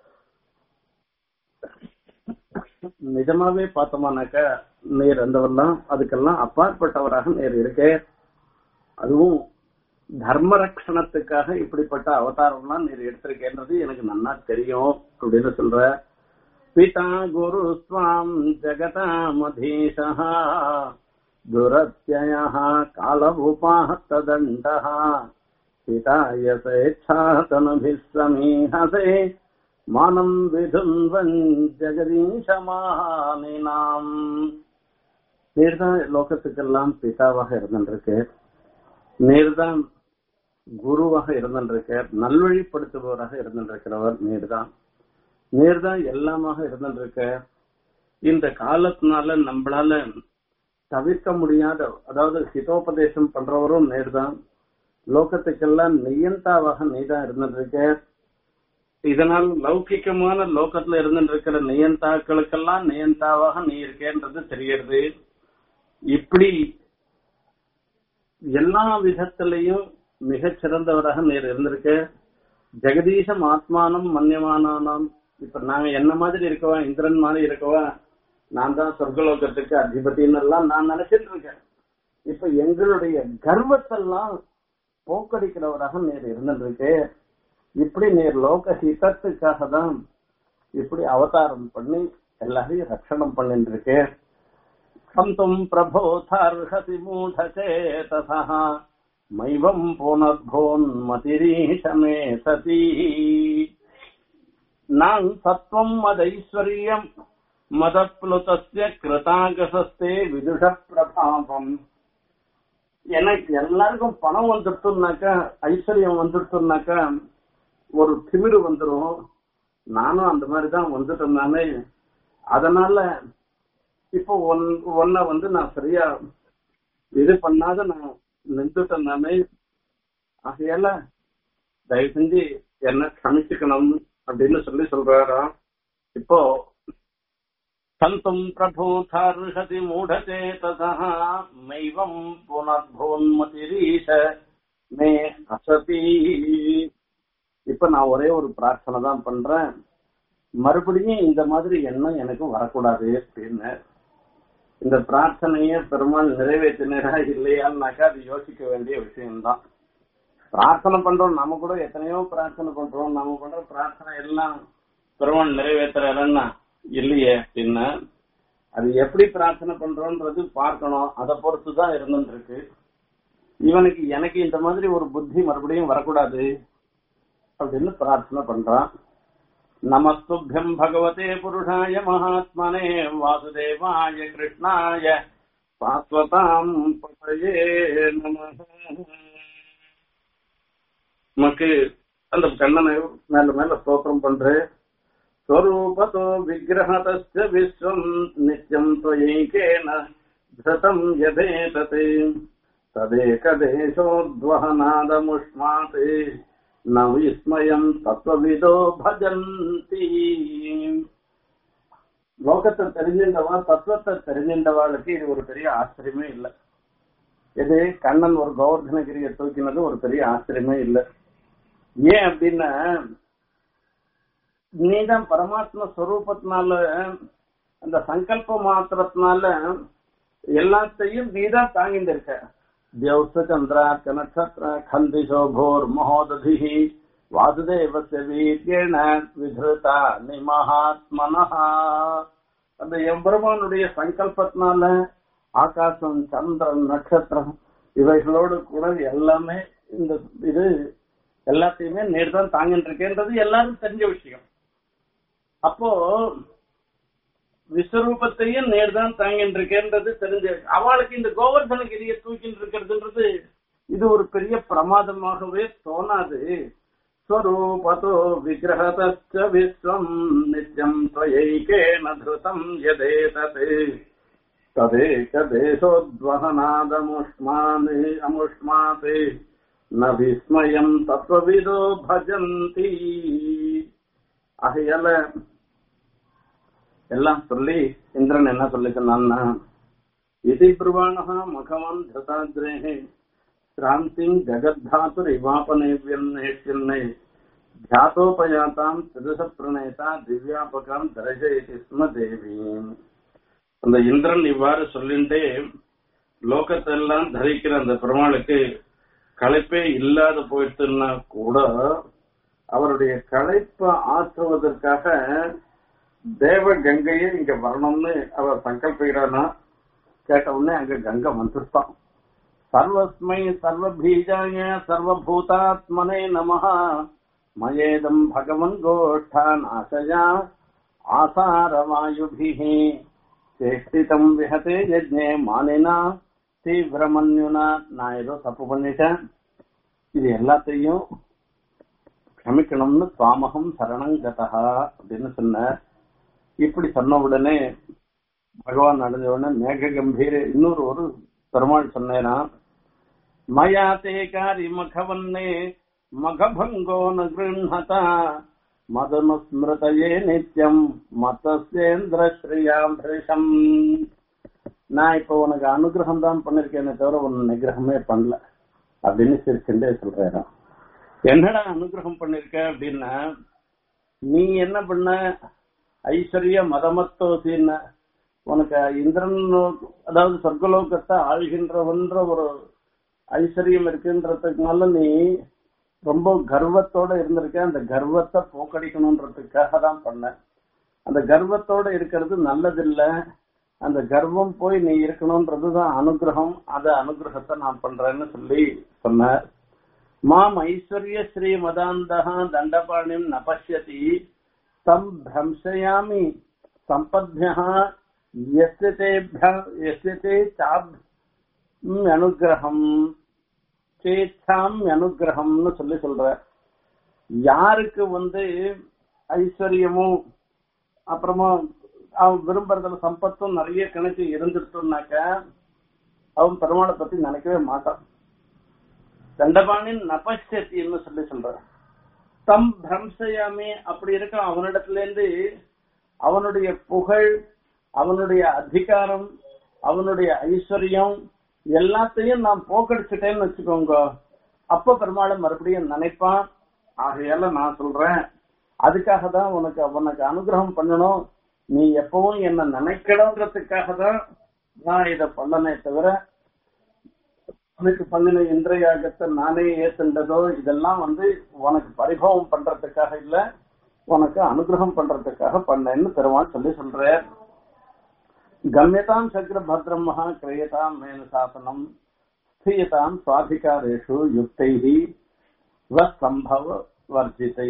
நிஜமாவே பார்த்தோமானாக்க நீர் அந்தவெல்லாம் அதுக்கெல்லாம் அப்பாற்பட்டவராக நீர் இருக்கே அதுவும் தர்ம ரட்சணத்துக்காக இப்படிப்பட்ட அவதாரம்லாம் நீர் எடுத்திருக்கேன்றது எனக்கு நன்னா தெரியும் அப்படின்னு சொல்ற பிதா குரு ஸ்வாம் ஜகதாமதீஷா துரத்யய காலபுபாத்ததண்ட பிதாய சேச்சாதனபிஸ்வமீஹசே மானம் விதுன்வன் ஜெகதீஷமானினாம் நீர்தான் லோகத்துக்கெல்லாம் பிதாவாக இருந்திருக்கு நீர்தான் குருவாக இருந்திருக்க நல்வழிப்படுத்துபவராக இருந்திருக்கிறவர் நீர்தான் நீர்தான் எல்லாமாக இருந்திருக்க இந்த காலத்தினால நம்மளால தவிர்க்க முடியாத அதாவது ஹிதோபதேசம் பண்றவரும் நேர்தான் லோகத்துக்கெல்லாம் நியந்தாவாக நீதான் இருந்திருக்க இதனால் லௌகிக்கமான லோகத்துல இருந்திருக்கிற நியந்தாக்களுக்கெல்லாம் நியந்தாவாக நீ இருக்கேன்றது தெரியறது இப்படி எல்லா விதத்திலையும் மிகச் சிறந்தவராக நீர் இருந்திருக்க ஜெகதீசம் ஆத்மானம் மன்யமானானாம் இப்ப நாங்க என்ன மாதிரி இருக்கவா இந்திரன் மாதிரி இருக்கவா நான் தான் சொர்க்கலோகத்துக்கு அதிபதினு எல்லாம் நான் நினைச்சிட்டு இருக்கேன் இப்ப எங்களுடைய கர்வத்தெல்லாம் போக்கடிக்கிறவராக நீர் இருந்திருக்கு இப்படி நீர் லோக ஹிதத்துக்காக தான் இப்படி அவதாரம் பண்ணி எல்லாரையும் ரட்சணம் பண்ணிட்டு இருக்கே சந்தும் பிரபோதார்ஹசி மூடச்சேதசா மைவம் புனர்போன்மதிரீஷமே சதி நான் சத்வம் மதைஸ்வர்யம் மதப்ளுதஸ்ய கிருதாகசஸ்தே விதுஷ பிரபாவம் எனக்கு எல்லாருக்கும் பணம் வந்துட்டுனாக்கா ஐஸ்வர்யம் வந்துட்டுனாக்கா ஒரு திமிரு வந்துடும் நானும் அந்த மாதிரி தான் வந்துட்டேன் நானே அதனால இப்போ ஒன் ஒன்ன வந்து நான் சரியா இது பண்ணாத நான் நின்றுட்டேன் நானே ஆகையால தயவு செஞ்சு என்ன சமைச்சுக்கணும் அப்படின்னு சொல்லி சொல்றாராம் இப்போ சந்தும் பிரபூதார்ஹதி மூடச்சேதசா மைவம் புனர்போன்மதிரீஷ மே அசதி இப்ப நான் ஒரே ஒரு பிரார்த்தனை தான் பண்றேன் மறுபடியும் இந்த மாதிரி எண்ணம் எனக்கு வரக்கூடாது அப்படின்னு இந்த பிரார்த்தனைய பெருமாள் நிறைவேற்றினரா இல்லையான்னாக்கா அது யோசிக்க வேண்டிய விஷயம்தான் பிரார்த்தனை பண்றோம் நம்ம கூட எத்தனையோ பிரார்த்தனை பண்றோம் நம்ம பண்ற பிரார்த்தனை எல்லாம் பெருமாள் நிறைவேற்றுறாருன்னா இல்லையே அப்படின்னு அது எப்படி பிரார்த்தனை பண்றோன்றது பார்க்கணும் அதை பொறுத்து தான் இருந்துட்டு இருக்கு இவனுக்கு எனக்கு இந்த மாதிரி ஒரு புத்தி மறுபடியும் வரக்கூடாது அப்படின்னு பிரார்த்தனை பண்றான் நமஸ்துபியம் பகவதே புருஷாய மகாத்மனே வாசுதேவாய கிருஷ்ணாய சாஸ்வதாம் பதயே நம நமக்கு அந்த கண்ணனை மேல மேல ஸ்தோத்திரம் பண்றேன் स्वरूपतो विग्रहतश्च विश्वम् नित्यम् त्वयैकेन धृतम् यथेतत् तदेकदेशोद्वहनादमुष्मात् न विस्मयम् तत्त्वविदो भजन्ति லோகத்தை தெரிஞ்சின்றவா தத்துவத்தை தெரிஞ்சின்றவாளுக்கு இது ஒரு பெரிய ஆச்சரியமே இல்லை இது கண்ணன் ஒரு கௌர்தனகிரியை தூக்கினது ஒரு பெரிய ஆச்சரியமே இல்லை ஏன் அப்படின்னா நீதான் பரமாத்ம ஸ்வரூபத்தினால அந்த சங்கல்ப மாத்திரத்தினால எல்லாத்தையும் நீதான் தாங்கிட்டு இருக்க தியௌச சந்திரார்க்க நட்சத்திர கந்திஷோ போர் மகோததி வாசுதேவச வீரியேன விதிருதா நிமஹாத்மனஹா அந்த எம்பெருமானுடைய சங்கல்பத்தினால ஆகாசம் சந்திரன் நட்சத்திரம் இவைகளோடு கூட எல்லாமே இந்த இது எல்லாத்தையுமே நேர் தான் தாங்கிட்டு இருக்கேன்றது எல்லாரும் தெரிஞ்ச விஷயம் அப்போ விஸ்வரூபத்தையும் நேர்தான் தாங்கிட்டு இருக்கேன்றது தெரிஞ்சு அவளுக்கு இந்த கோவர்தனகிரியை தூக்கிட்டு இருக்கிறதுன்றது இது ஒரு பெரிய பிரமாதமாகவே தோணாது ஸ்வரூபதோ விக்கிரகதச்ச விஸ்வம் நித்யம் त्वयैकेन धृतम् यदेतत् तदेकदेशोद्वहनादमुष्मान् अमुष्मात् न विस्मयम् तत्त्वविदो भजन्ति ஆகையால எல்லாம் சொல்லி இந்திரன் என்ன சொல்லி சொன்னான்னா இது பிரவாணா மகவான் திருதாத்ரேகே கிராந்திம் ஜகத்தாத்துர் இவாபனேவியன்னேஷ்யன்னே தியாதோபயாத்தாம் திருஷ பிரணேதா திவ்யாபகாம் தரஜயதி ஸ்ம தேவீம் அந்த இந்திரன் இவ்வாறு சொல்லிண்டே லோகத்தெல்லாம் தரிக்கிற அந்த பெருமாளுக்கு களைப்பே இல்லாத போயிட்டுன்னா கூட அவருடைய களைப்பை ஆற்றுவதற்காக தேவ கங்கையை இங்க வரணும்னு அவர் சங்கல்பிக்கிறானா கேட்ட உடனே அங்க கங்கை வந்துருப்பான் சர்வஸ்மை சர்வபீஜாய சர்வபூதாத்மனே நமஹ மயேதம் பகவன் கோஷ்டான் ஆசயா ஆசாரவாயுபிः சேஷ்டிதம் விஹதே யஜ்ஞே மானினா தீவிரமன்யுனா நான் ஏதோ தப்பு பண்ணிட்டேன் இது எல்லாத்தையும் க்ஷமிக்கணும்னு சுவாமகம் சரணம் கதா அப்படின்னு சொன்னார் இப்படி சொன்ன உடனே பகவான் அடைஞ்ச உடனே மேக கம்பீர இன்னொரு ஒரு பெருமாள் சொன்னேனா மயா தே காரி மகவன்னே மகபங்கோ ந கிருண்ணதா மதனுஸ்மிருதயே நித்யம் மதசேந்திர ஸ்ரீயாம் பிரிஷம் நான் இப்ப உனக்கு அனுகிரகம் தான் பண்ணிருக்கேனே தவிர உன் நிகிரகமே பண்ணல அப்படின்னு சிரிச்சுட்டே சொல்றேன் என்னடா அனுகிரகம் பண்ணிருக்க அப்படின்னா நீ என்ன பண்ண ஐஸ்வர்ய மதமத்தோசின்ன உனக்கு இந்திரன் அதாவது சொர்க்கலோகத்தை ஆழ்கின்றவன்ற ஒரு ஐஸ்வர்யம் இருக்குன்றதுனால நீ ரொம்ப கர்வத்தோட இருந்திருக்க அந்த கர்வத்தை போக்கடிக்கணுன்றதுக்காக தான் பண்ண அந்த கர்வத்தோட இருக்கிறது நல்லதில்லை அந்த கர்வம் போய் நீ இருக்கணும்ன்றதுதான் அனுகிரகம் அந்த அனுகிரகத்தை நான் பண்றேன்னு சொல்லி சொன்ன மாம் ஐஸ்வர்ய ஸ்ரீ மதாந்தகா தண்டபாணிம் நபஷ்யதி தம் பிரம்சயாமி சம்பத்யா எஸ்யதே சாப் அனுகிரகம் சேச்சாம் அனுகிரகம்னு சொல்லி சொல்ற யாருக்கு வந்து ஐஸ்வர்யமும் அப்புறமா அவன் விரும்புறதுல சம்பத்தும் நிறைய கணக்கு இருந்துட்டோம்னாக்க அவன் பெருமாளை பத்தி நினைக்கவே மாட்டான் தண்டபாணின் நபஷ்யத்தின்னு சொல்லி சொல்ற தம் பிரம்சயாமே அப்படி இருக்க அவனிடத்துல இருந்து அவனுடைய புகழ் அவனுடைய அதிகாரம் அவனுடைய ஐஸ்வர்யம் எல்லாத்தையும் நான் போக்கடிச்சுட்டேன்னு வச்சுக்கோங்க அப்ப பெருமாளை மறுபடியும் நினைப்பான் ஆகையால நான் சொல்றேன் அதுக்காக தான் உனக்கு உனக்கு அனுகிரகம் பண்ணணும் நீ எப்பவும் என்ன நினைக்கணுன்றதுக்காக தான் நான் இத பண்ணனே தவிர உனக்கு பண்ணின இன்றையாகத்தை நானே ஏத்துண்டதோ இதெல்லாம் வந்து உனக்கு பரிபவம் பண்றதுக்காக இல்ல உனக்கு அனுகிரகம் பண்றதுக்காக பண்ணேன்னு பெருமாள் சொல்லி சொல்றார் கம்யதாம் சக்கர பத்ரம் மகா கிரியதாம் மேன சாசனம் ஸ்தீயதாம் சுவாதிகாரேஷு யுக்தைஹி சம்பவ வர்ஜிதை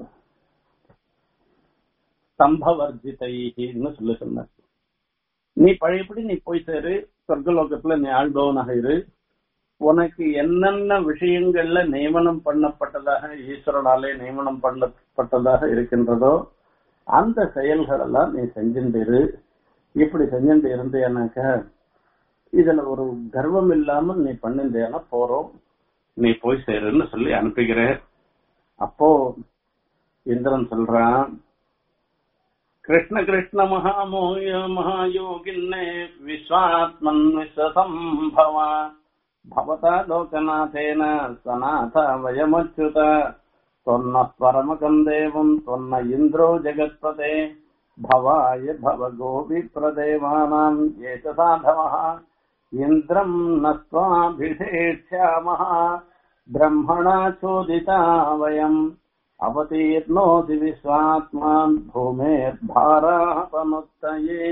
ஸ்தம்பவர்ஜிதைன்னு சொல்லி சொன்னார் நீ பழையபடி நீ போய் சேரு சொர்க்கலோகத்துல நீ ஆழ்பவனாக இரு உனக்கு என்னென்ன விஷயங்கள்ல நியமனம் பண்ணப்பட்டதாக ஈஸ்வரனாலே நியமனம் பண்ணப்பட்டதாக இருக்கின்றதோ அந்த செயல்கள் எல்லாம் நீ செஞ்சுட்டு இரு இப்படி செஞ்சுட்டு இருந்தேனாக்க இதுல ஒரு கர்வம் இல்லாமல் நீ பண்ணிருந்தேனா போறோம் நீ போய் சேருன்னு சொல்லி அனுப்புகிற அப்போ இந்திரன் சொல்றான் கிருஷ்ண கிருஷ்ண மகாமோய மகாயோகின்னே விஸ்வாத்மன் விஸ்வசம்பவா भवता लोकनाथेन सनाथ वयमच्युत त्वन्नः परमकम् देवम् त्वन्न इन्द्रो जगत्पते भवाय भव गोविप्रदेवानाम् ये च साधवः इन्द्रम् न स्वाभिषेक्ष्यामः ब्रह्मणा चोदिता वयम् अवतीर्णोति विश्वात्मान् भूमेर्भारापमुत्तये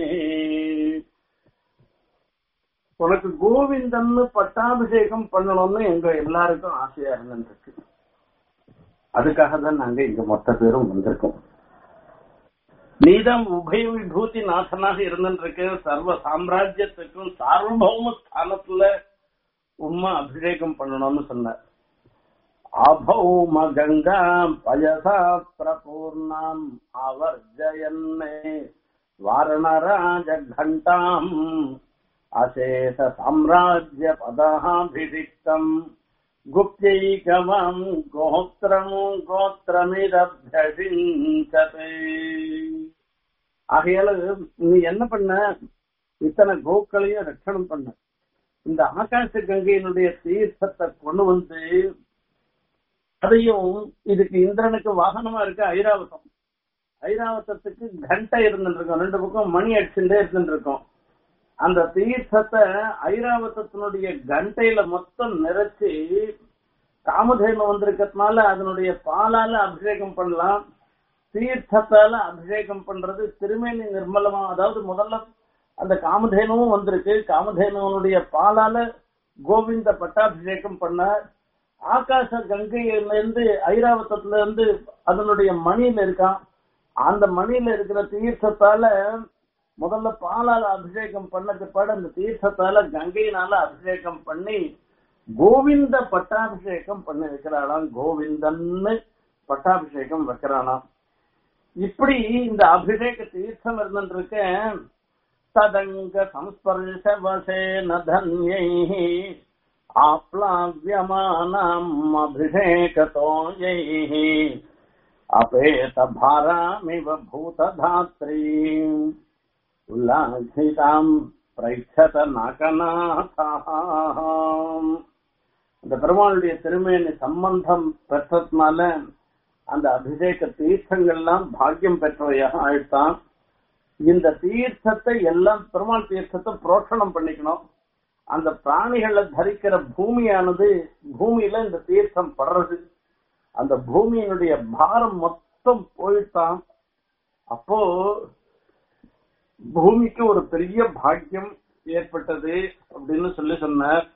உனக்கு கோவிந்தன்னு பட்டாபிஷேகம் பண்ணணும்னு எங்க எல்லாருக்கும் ஆசையா இருந்துருக்கு அதுக்காக தான் நாங்க இங்க மொத்த பேரும் வந்திருக்கோம் நீதான் உபய விபூதி நாசனாக இருந்துருக்கு சர்வ சாம்ராஜ்யத்துக்கும் சார்வபௌம ஸ்தானத்துல உண்மை அபிஷேகம் பண்ணணும்னு சொன்னார் அபௌம கங்கா பயசா பிரபூர்ணாம் அவர்ஜயன்னே வாரணராஜ கண்டாம் அசேஷ சாம்ராஜ்ய பதாபிஷிக்தம் குப்தைகவம் கோத்திரம் கோத்திரமிதபியசிங்கதே ஆகையால நீ என்ன பண்ண இத்தனை கோக்களையும் ரட்சணம் பண்ண இந்த ஆகாச கங்கையினுடைய தீர்த்தத்தை கொண்டு வந்து அதையும் இதுக்கு இந்திரனுக்கு வாகனமா இருக்க ஐராவதம் ஐராவதத்துக்கு கண்டை இருந்துட்டு இருக்கும் ரெண்டு பக்கம் மணி அடிச்சுட்டே இருந்துட்டு இருக்கும் அந்த தீர்த்தத்தை ஐராவதத்தினுடைய கண்டையில மொத்தம் நிறைச்சு காமதேனு வந்திருக்கிறதுனால அதனுடைய பாலால அபிஷேகம் பண்ணலாம் தீர்த்தத்தால அபிஷேகம் பண்றது திருமேனி நிர்மலமா அதாவது முதல்ல அந்த காமதேனுவும் வந்திருக்கு காமதேனுவனுடைய பாலால கோவிந்த பட்டாபிஷேகம் பண்ணார் ஆகாச கங்கையில இருந்து ஐராவதத்துல இருந்து அதனுடைய மணியில இருக்கான் அந்த மணியில இருக்கிற தீர்த்தத்தால முதல்ல பாலால அபிஷேகம் பண்ணது பாடு அந்த தீர்த்தத்தால கங்கையினால அபிஷேகம் பண்ணி கோவிந்த பட்டாபிஷேகம் பண்ணி வைக்கிறாளாம் கோவிந்தன்னு பட்டாபிஷேகம் வைக்கிறானாம் இப்படி இந்த அபிஷேக தீர்த்தம் இருந்துருக்க ததங்க சம்ஸ்பர்ஷ வசேன தன்யை ஆப்ளாவியமானம் அபிஷேகதோயை அபேத பாராமிவ பூததாத்ரீ உல்லாசிதாம் பிரைச்சத நகநாதாம் இந்த பெருமாளுடைய திருமேனி சம்பந்தம் பெற்றதுனால அந்த அபிஷேக தீர்த்தங்கள்லாம் பாக்கியம் பெற்றவையாக ஆயிட்டான் இந்த தீர்த்தத்தை எல்லாம் பெருமாள் தீர்த்தத்தை புரோஷணம் பண்ணிக்கணும் அந்த பிராணிகளை தரிக்கிற பூமியானது பூமியில இந்த தீர்த்தம் படுறது அந்த பூமியினுடைய பாரம் மொத்தம் போயிட்டான் அப்போ பூமிக்கு ஒரு பெரிய பாக்கியம் ஏற்பட்டது அப்படின்னு சொல்லி சொன்னார்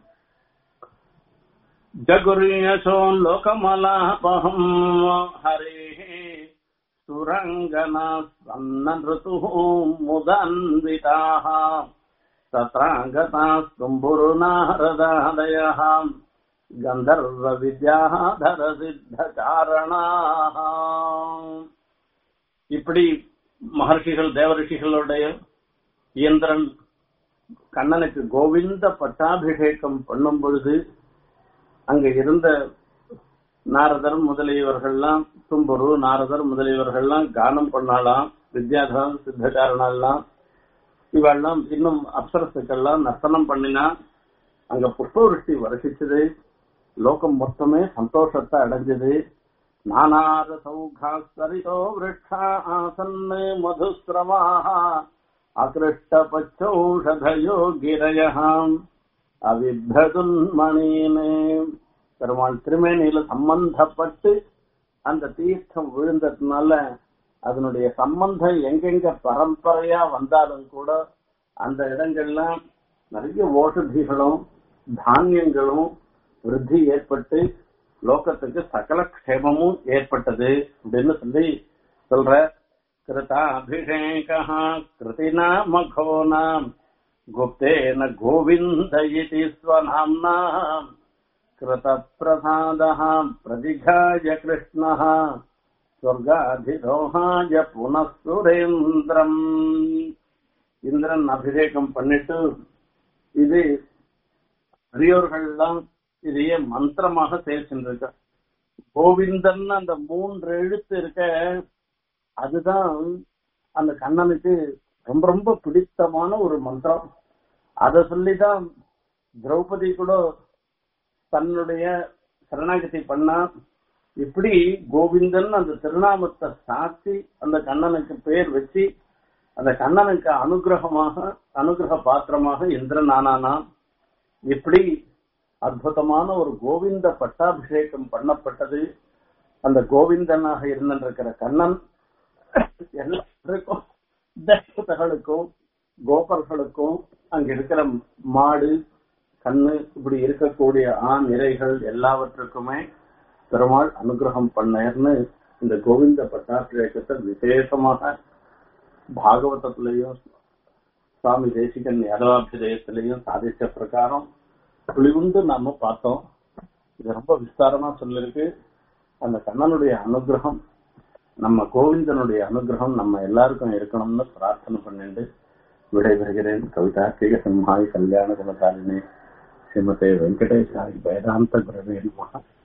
ஜகுரியசோ லோகமலாபகம் ஹரே சுரங்கனா சன்னருது முதன்விதாக தத்ராங்கதா ஸ்தும்புருநாரதாதயः கந்தர்வ வித்யாதர சித்தகாரணாக இப்படி மகர்ஷிகள் தேவரிஷிகளுடைய இயந்திரன் கண்ணனுக்கு கோவிந்த பட்டாபிஷேகம் பண்ணும் பொழுது அங்க இருந்த நாரதர் முதலியவர்கள்லாம் தும்புரு நாரதர் முதலியவர்கள்லாம் கானம் பண்ணாலாம் வித்யாதரன் சித்தகாரணெல்லாம் இவெல்லாம் இன்னும் அப்சரசுக்கெல்லாம் நர்த்தனம் பண்ணினா அங்க புஷ்பவருஷ்டி வருஷிச்சது லோகம் மொத்தமே சந்தோஷத்தை அடைஞ்சது நானார சௌகாஸ்தரிதோ விரக்ஷா ஆசன் மதுஸ்ரமாக அகிருஷ்ட பச்சௌஷதயோ கிரயாம் அவிபதுன்மணீனே பெருமாள் திருமேனியில சம்பந்தப்பட்டு அந்த தீர்த்தம் விழுந்ததுனால அதனுடைய சம்பந்தம் எங்கெங்க பரம்பரையா வந்தாலும் கூட அந்த இடங்கள்லாம் நிறைய ஓஷதிகளும் தானியங்களும் விருத்தி ஏற்பட்டு லோகத்துக்கு சகல க்ஷேமமும் ஏற்பட்டது அப்படின்னு சொல்லி சொல்ற கிருதாபிஷேக கிருதினா மகோனாம் गुप्तेन गोविन्द इति स्वनाम्नाम् कृतप्रसादः प्रतिघाय कृष्णः ஸ்வர்காதிரோகாய புனசுரேந்திரம் இந்திரன் அபிஷேகம் பண்ணிட்டு இது பெரியோர்கள்லாம் இதையே மந்திரமாக சேர்க்கின்றிருக்க கோவிந்தன் அந்த மூன்று எழுத்து இருக்க அதுதான் அந்த கண்ணனுக்கு ரொம்ப ரொம்ப பிடித்தமான ஒரு மந்திரம் அதை சொல்லிதான் திரௌபதி கூட தன்னுடைய சரணாகதி பண்ணா இப்படி கோவிந்தன் அந்த திருநாமத்தை சாத்தி அந்த கண்ணனுக்கு பேர் வச்சு அந்த கண்ணனுக்கு அனுகிரகமாக அனுகிரக பாத்திரமாக இந்திரன் ஆனானா இப்படி அற்புதமான ஒரு கோவிந்த பட்டாபிஷேகம் பண்ணப்பட்டது அந்த கோவிந்தனாக இருந்திருக்கிற கண்ணன் எல்லாருக்கும் தேவதைகளுக்கும் கோபர்களுக்கும் அங்க இருக்கிற மாடு கண்ணு இப்படி இருக்கக்கூடிய ஆண் இறைகள் எல்லாவற்றுக்குமே பெருமாள் அனுகிரகம் பண்ணேர்னு இந்த கோவிந்த பட்டாபிஷேகத்தை விசேஷமாக பாகவதத்திலையும் சுவாமி தேசிகன் யாதவாபிதயத்திலையும் சாதிச்ச பிரகாரம் புலிகுண்டு நாம பார்த்தோம் இது ரொம்ப விஸ்தாரமா சொல்லிருக்கு அந்த கண்ணனுடைய அனுகிரகம் நம்ம கோவிந்தனுடைய அனுகிரகம் நம்ம எல்லாருக்கும் இருக்கணும்னு பிரார்த்தனை பண்ணிட்டு விடைபெறுகிறேன் கவிதார்த்திக சிம்ஹாய் கல்யாண குணசாலினி ஸ்ரீமதே வெங்கடேஷாய் வேதாந்த குரவே நமஹ